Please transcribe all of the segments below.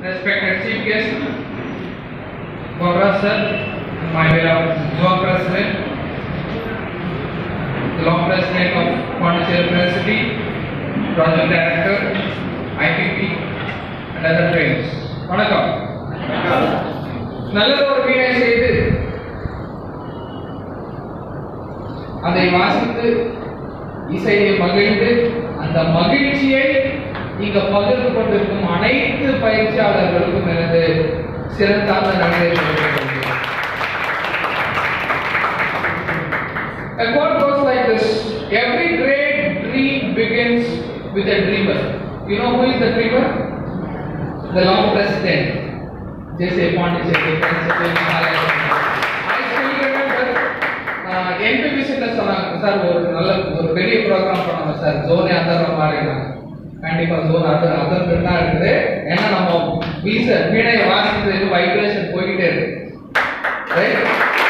respected chief guest, Gopra sir, my beloved Joa president, the law president of Pondicherry University, project director, IPP, and other trainers. வணக்கம் நல்ல ஒரு வீணை செய்து அதை வாசித்து இசையை மகிழ்ந்து அந்த மகிழ்ச்சியை இங்க பகிர்ந்து கொண்டிருக்கும் அனைத்து பயிற்சியாளர்களுக்கும் எனது சிறந்தாந்த நன்றியை தெரிவித்துக் கொள்கிறேன். A quote goes like this Every great dream begins with a dreamer. You know who is the dreamer? The long president. J.C. Pondicherry, President I still remember, uh, NPPC-ல சொன்னாங்க சார் ஒரு நல்ல ஒரு பெரிய ப்ரோக்ராம் பண்ணாங்க சார் ஜோனே அதர்ற மாதிரி கண்டிப்பா zone other other தான் இருக்குது ஏன்னா நம்ம வீச வீணையை வாசிக்கிறது வைப்ரேஷன் போய்கிட்டே இருக்கு ரைட்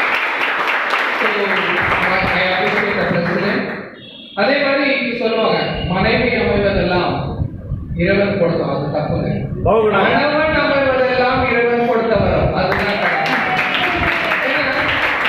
அதே மாதிரி சொல்லுவாங்க மனைவி அமைவதெல்லாம் இறைவன் கொடுத்தோம் அது தப்புங்க கணவன் அமைவதெல்லாம் இறைவன் கொடுத்த வரும் அதுதான் correct. ஏன்னா,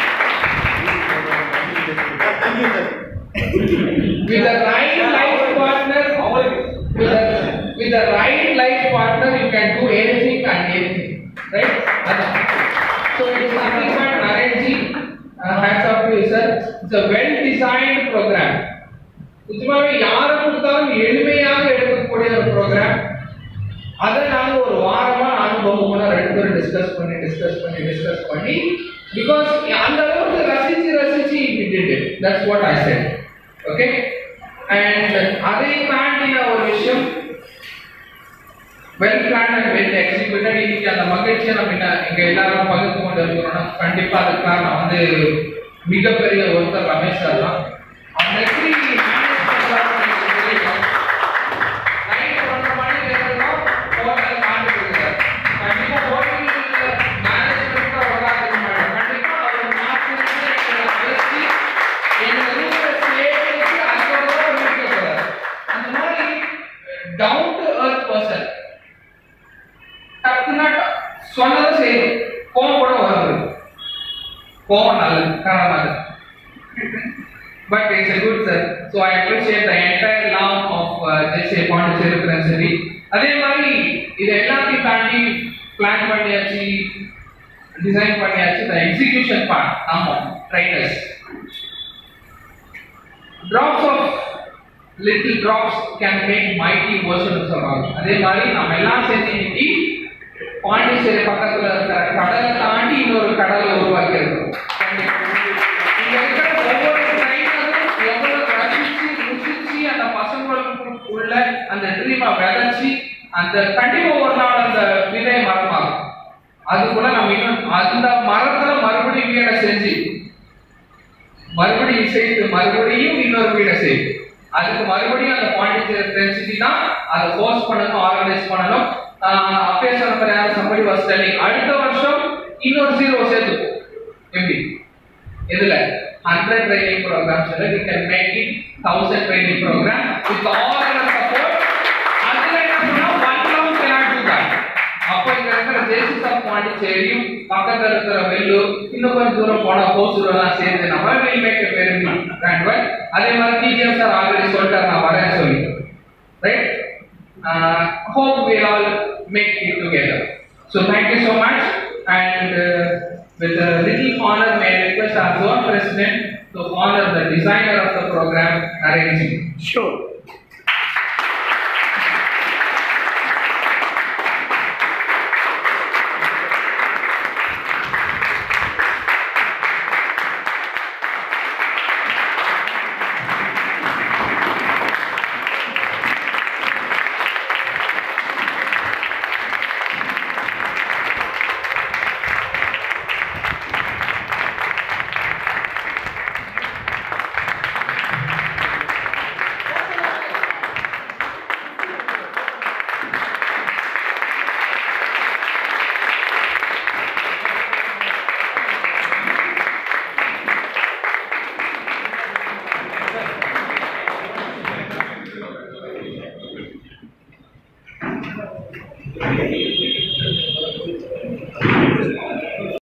with the right life partner with the, with the right life partner you can do anything and anything right அதான். so it is nothing but Narenji uh, hats off to you sir it's a well designed program நிஜமாவே யாரை கொடுத்தாலும் எளிமையாக எடுக்கக்கூடிய ஒரு program அதை நாங்க ஒரு வாரமா நானும் பகுமனா ரெண்டு பேரும் டிஸ்கஸ் பண்ணி டிஸ்கஸ் பண்ணி டிஸ்கஸ் பண்ணி பிகாஸ் அந்த அளவுக்கு ரசிச்சு ரசிச்சு we did it that's what I said okay and அதை தாண்டின ஒரு விஷயம் well plan and well executed இன்னைக்கு அந்த மகிழ்ச்சியை நம்ம இன்ன- இங்க எல்லாரும் பகிர்ந்து கொண்டு இருக்கிறோம்னா கண்டிப்பா அதுக்கு காரணம் வந்து மிகப்பெரிய ஒருத்தர் ரமேஷ் சார் தான் அவங்க எப்படி மேனேஜ் பண்றாங்கன்னு எனக்கு தெரியல. நைட் ஒன்றரை மணிக்கு எழுந்தோம், ஹோட்டல் மாட்டி கொடுக்குறாரு. கண்டிப்பா ஹோட்டல் மேனேஜ்மெண்ட் தான் உட்கார்ந்திருக்க மாட்டாங்க. கண்டிப்பா அவர் மாத்திட்டு எங்களை அழைச்சி, எங்களை ரூம்ல சேர்த்து அதுக்கப்புறம் வீட்டுக்கு போறாரு. அந்த மாதிரி டவுன் டு எர்த் பர்சன் டக்குனா சொன்னதை செய்யணும் கோவம் கூட வருது கோவம் நல்லது காரணமாக but it's a good sir so i appreciate the entire law of uh, ஜெய்சே Pondicherry பிரன்சரி அதே மாதிரி இது எல்லாத்தையும் தாண்டி பிளான் பண்ணியாச்சு டிசைன் பண்ணியாச்சு the execution part ஆமா trainers drops of little drops can make mighty ocean சொல்றாங்க அதே மாதிரி நம்ம எல்லாம் சேர்ந்து இன்னைக்கு பாண்டிச்சேரி பக்கத்துல இருக்கிற கடலை தாண்டி இன்னொரு கடலை உருவாக்கி இருக்கோம் இங்க இருக்கிற ஒவ்வொரு ட்ரைனரும் எவ்வளவு ரசிச்சு ருசிச்சு அந்த பசங்களுக்கு உள்ள அந்த ட்ரீமை விதைச்சு அந்த கண்டிப்பா ஒரு நாள் அந்த விதை மரமாகும் அதுக்குள்ள நம்ம இன்னும் அந்த மரத்துல மறுபடியும் வீடை செஞ்சு மறுபடியும் இசைத்து மறுபடியும் இன்னொரு வீடை செய்யும் அதுக்கு மறுபடியும் அந்த பாண்டிச்சேரி டென்சிட்டி தான் அதை ஹோஸ்ட் பண்ணணும் ஆர்கனைஸ் பண்ணணும் அப்பே சொன்ன யாரும் சம்படி வாஸ் டெல்லிங் அடுத்த வருஷம் இன்னொரு ஜீரோ சேர்த்துக்கும் எப்படி இதுல hundred training programmes we can make it thousand training programme with all our support அதுல என்ன பண்ணா one round cannot do that அப்ப இங்க இருக்கிற ஜேசிஸ் ஆஃப் பாண்டிச்சேரியும் பக்கத்துல இருக்கிற வெள்ளூர் இன்னும் கொஞ்சம் தூரம் போனா போசூர்லாம் சேர்ந்து நம்ம will make a very grand one அதே மாதிரி டிஜிஎம் சார் ஆல்ரெடி சொல்லிட்டார் நான் வரேன்னு சொல்லி right hope we all make it together so thank you so much and uh, with a little honor may I request our zone president to honor the designer of the program Naren Singh Sure.